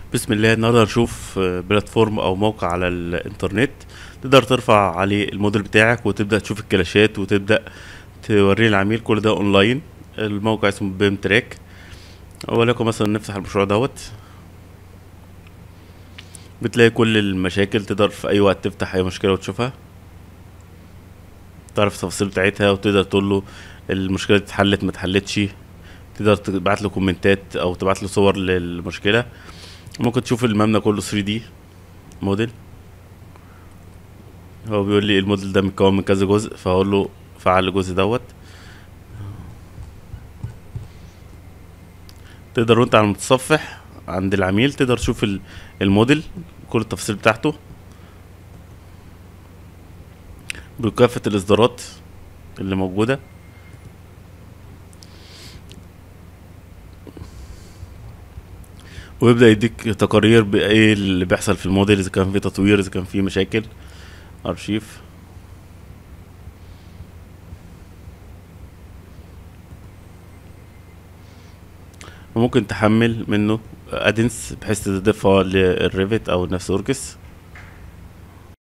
بسم الله النهارده هنشوف آه، بلاتفورم او موقع على الانترنت تقدر ترفع عليه الموديل بتاعك وتبدا تشوف الكلاشات وتبدا توريه للعميل كل ده اونلاين الموقع اسمه بيم تراك ولكن مثلا نفتح المشروع دوت بتلاقي كل المشاكل تقدر في اي وقت تفتح اي مشكله وتشوفها تعرف التفاصيل بتاعتها وتقدر تقول له المشكله دي اتحلت ما اتحلتش تقدر تبعت له كومنتات او تبعت له صور للمشكله ممكن تشوف المبنى كله 3 دي موديل هو بيقول لي الموديل ده متكون من كذا جزء فهقول له فعل الجزء دوت تقدر وانت على المتصفح عند العميل تقدر تشوف ال- الموديل كل التفاصيل بتاعته بكافة الإصدارات اللي موجودة ويبدأ يديك تقارير بإيه اللي بيحصل في الموديل إذا كان في تطوير إذا كان في مشاكل أرشيف وممكن تحمل منه ادنس بحيث تضيفها للريفت او نفس اوركس